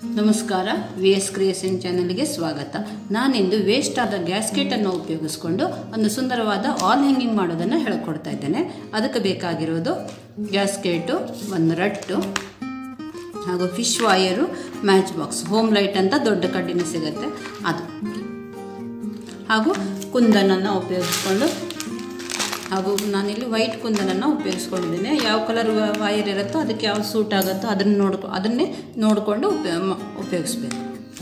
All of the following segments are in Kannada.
ನಮಸ್ಕಾರ ವಿ ಎಸ್ ಕ್ರಿಯೇಷನ್ ಚಾನೆಲ್ಗೆ ಸ್ವಾಗತ ನಾನಿಂದು ವೇಸ್ಟ್ ಆದ ಗ್ಯಾಸ್ಕೆಟನ್ನು ಉಪಯೋಗಿಸ್ಕೊಂಡು ಒಂದು ಸುಂದರವಾದ ಆಲ್ ಹ್ಯಾಂಗಿಂಗ್ ಮಾಡೋದನ್ನು ಹೇಳ್ಕೊಡ್ತಾ ಇದ್ದೇನೆ ಅದಕ್ಕೆ ಬೇಕಾಗಿರೋದು ಗ್ಯಾಸ್ಕೆಟು ಒಂದು ರಟ್ಟು ಹಾಗೂ fish wire match box home light ಅಂತ ದೊಡ್ಡ ಕಡ್ಡಿನ ಸಿಗುತ್ತೆ ಅದು ಹಾಗೂ ಕುಂದನನ್ನು ಉಪಯೋಗಿಸ್ಕೊಂಡು ಹಾಗೂ ನಾನಿಲ್ಲಿ ವೈಟ್ ಕುಂದನನ್ನು ಉಪಯೋಗಿಸ್ಕೊಂಡಿದ್ದೇನೆ ಯಾವ ಕಲರ್ ವೈರ್ ಇರುತ್ತೋ ಅದಕ್ಕೆ ಯಾವ್ದು ಸೂಟ್ ಆಗುತ್ತೋ ಅದನ್ನು ನೋಡ್ಕೊ ಅದನ್ನೇ ನೋಡಿಕೊಂಡು ಉಪಯೋಗ ಉಪಯೋಗಿಸ್ಬೇಕು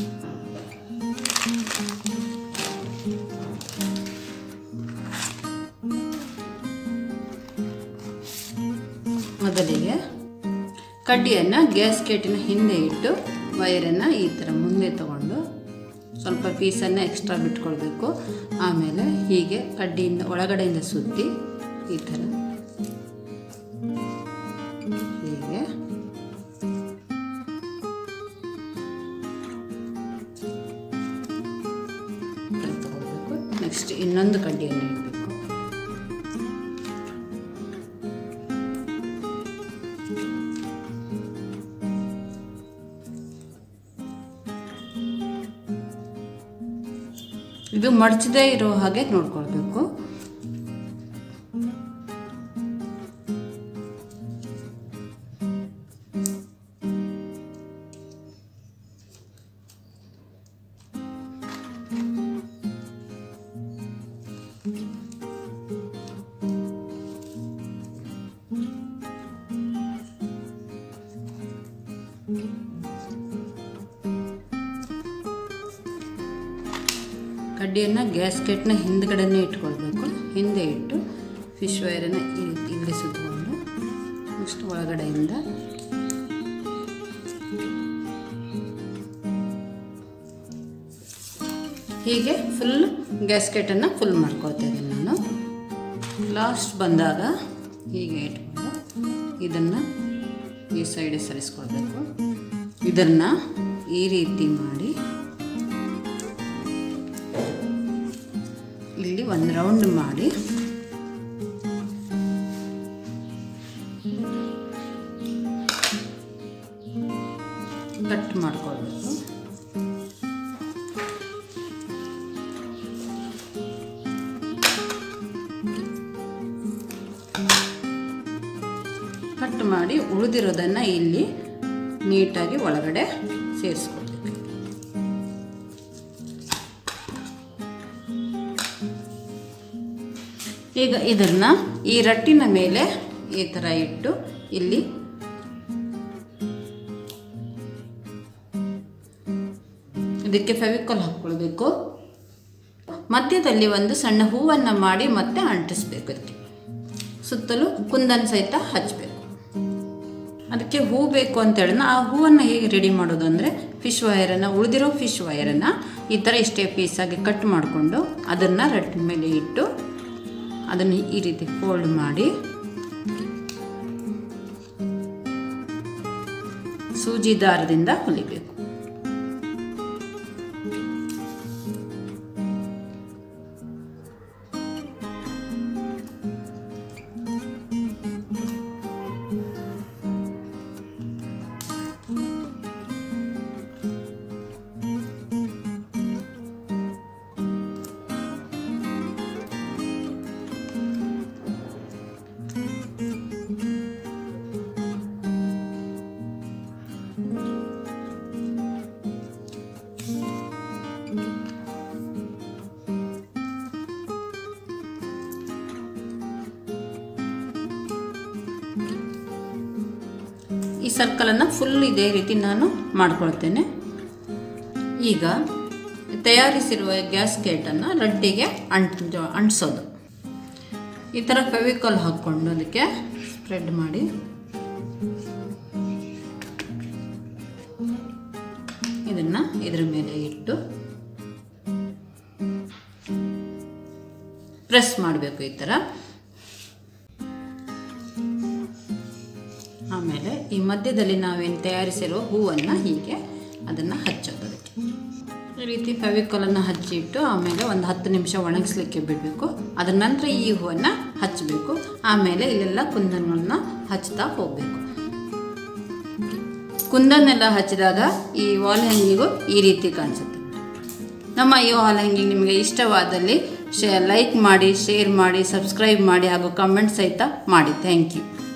ಮೊದಲಿಗೆ ಕಡ್ಡಿಯನ್ನು ಗ್ಯಾಸ್ಕೆಟಿನ ಹಿಂದೆ ಇಟ್ಟು ವೈರನ್ನು ಈ ಥರ ಮುಂದೆ ತಗೊಂಡು ಸ್ವಲ್ಪ ಪೀಸನ್ನು ಎಕ್ಸ್ಟ್ರಾ ಬಿಟ್ಕೊಳ್ಬೇಕು ಆಮೇಲೆ ಹೀಗೆ ಕಡ್ಡಿಯಿಂದ ಒಳಗಡೆಯಿಂದ ಸುತ್ತಿ ಈ ಥರ ಹೀಗೆ ತಗೊಳ್ಬೇಕು ನೆಕ್ಸ್ಟ್ ಇನ್ನೊಂದು ಕಡ್ಡಿಯನ್ನು ಇಡಬೇಕು ಇದು ಮಡಚದೇ ಇರೋ ಹಾಗೆ ನೋಡ್ಕೊಳ್ಬೇಕು ಕಡ್ಡಿಯನ್ನು ಗ್ಯಾಸ್ಕೆಟ್ನ ಹಿಂದ್ಗಡೆನೇ ಇಟ್ಕೊಳ್ಬೇಕು ಹಿಂದೆ ಇಟ್ಟು ಫಿಶ್ ವೈರನ್ನು ಈ ರೀತಿ ಇಲ್ಲಿ ಸುತ್ತಕೊಂಡು ನೆಕ್ಸ್ಟ್ ಒಳಗಡೆಯಿಂದ ಹೀಗೆ ಫುಲ್ ಗ್ಯಾಸ್ಕೆಟನ್ನು ಫುಲ್ ಮಾಡ್ಕೊಳ್ತಾ ಇದ್ದೀನಿ ನಾನು ಲಾಸ್ಟ್ ಬಂದಾಗ ಹೀಗೆ ಇಟ್ಕೊಂಡು ಇದನ್ನು ಈ ಸೈಡ್ ಸರಿಸ್ಕೊಳ್ಬೇಕು ಇದನ್ನು ಈ ರೀತಿ ಮಾಡಿ ಇಲ್ಲಿ ಒಂದು ರೌಂಡ್ ಮಾಡಿ ಕಟ್ ಮಾಡ್ಕೊಳ್ಬೇಕು ಕಟ್ ಮಾಡಿ ಉಳಿದಿರೋದನ್ನು ಇಲ್ಲಿ ನೀಟಾಗಿ ಒಳಗಡೆ ಸೇರಿಸ್ಕೊಳ್ಬೇಕು ಈಗ ಇದನ್ನು ಈ ರಟ್ಟಿನ ಮೇಲೆ ಈ ಥರ ಇಟ್ಟು ಇಲ್ಲಿ ಇದಕ್ಕೆ ಫೆವಿಕಾಲ್ ಹಾಕ್ಕೊಳ್ಬೇಕು ಮಧ್ಯದಲ್ಲಿ ಒಂದು ಸಣ್ಣ ಹೂವನ್ನು ಮಾಡಿ ಮತ್ತೆ ಅಂಟಿಸ್ಬೇಕು ಇದಕ್ಕೆ ಸುತ್ತಲೂ ಕುಂದನ್ ಸಹಿತ ಹಚ್ಚಬೇಕು ಅದಕ್ಕೆ ಹೂ ಬೇಕು ಅಂತೇಳಿ ಆ ಹೂವನ್ನು ಹೇಗೆ ರೆಡಿ ಮಾಡೋದು ಅಂದರೆ ಫಿಶ್ ವೈರನ್ನು ಉಳಿದಿರೋ ಫಿಶ್ ವೈರನ್ನು ಈ ಥರ ಇಷ್ಟೇ ಪೀಸಾಗಿ ಕಟ್ ಮಾಡಿಕೊಂಡು ಅದನ್ನು ರಟ್ಟಿನ ಮೇಲೆ ಇಟ್ಟು ಅದನ್ನು ಈ ರೀತಿ ಫೋಲ್ಡ್ ಮಾಡಿ ಸೂಜಿ ದಾರದಿಂದ ಹೊಲಿಬೇಕು ಈ ಸರ್ಕಲನ್ನು ಫುಲ್ ಇದೇ ರೀತಿ ನಾನು ಮಾಡ್ಕೊಳ್ತೇನೆ ಈಗ ತಯಾರಿಸಿರುವ ಗ್ಯಾಸ್ಕೆಟನ್ನು ರಡ್ಡಿಗೆ ಅಂಟ್ ಅಂಟಿಸೋದು ಈ ಥರ ಫೆವಿಕಾಲ್ ಹಾಕ್ಕೊಂಡು ಅದಕ್ಕೆ ಸ್ಪ್ರೆಡ್ ಮಾಡಿ ಇದನ್ನು ಇದ್ರ ಮೇಲೆ ಇಟ್ಟು ಪ್ರೆಸ್ ಮಾಡಬೇಕು ಈ ಥರ ಆಮೇಲೆ ಈ ಮಧ್ಯದಲ್ಲಿ ನಾವೇನು ತಯಾರಿಸಿರೋ ಹೂವನ್ನು ಹೀಗೆ ಅದನ್ನು ಹಚ್ಚೋದು ಅದಕ್ಕೆ ಈ ರೀತಿ ಫೆವಿಕಾಲನ್ನು ಹಚ್ಚಿಟ್ಟು ಆಮೇಲೆ ಒಂದು ಹತ್ತು ನಿಮಿಷ ಒಣಗಿಸ್ಲಿಕ್ಕೆ ಬಿಡಬೇಕು ಅದರ ನಂತರ ಈ ಹೂವನ್ನು ಹಚ್ಚಬೇಕು ಆಮೇಲೆ ಇಲ್ಲೆಲ್ಲ ಕುಂದನಗಳನ್ನ ಹಚ್ತಾ ಹೋಗಬೇಕು ಕುಂದನ್ನೆಲ್ಲ ಹಚ್ಚಿದಾಗ ಈ ವಾಲ್ ಹ್ಯಾಂಗಿಂಗು ಈ ರೀತಿ ಕಾಣಿಸುತ್ತೆ ನಮ್ಮ ಈ ವಾಲ್ ಹ್ಯಾಂಗಿಂಗ್ ನಿಮಗೆ ಇಷ್ಟವಾದಲ್ಲಿ ಶೇ ಲೈಕ್ ಮಾಡಿ ಶೇರ್ ಮಾಡಿ ಸಬ್ಸ್ಕ್ರೈಬ್ ಮಾಡಿ ಹಾಗೂ ಕಮೆಂಟ್ ಸಹಿತ ಮಾಡಿ ಥ್ಯಾಂಕ್ ಯು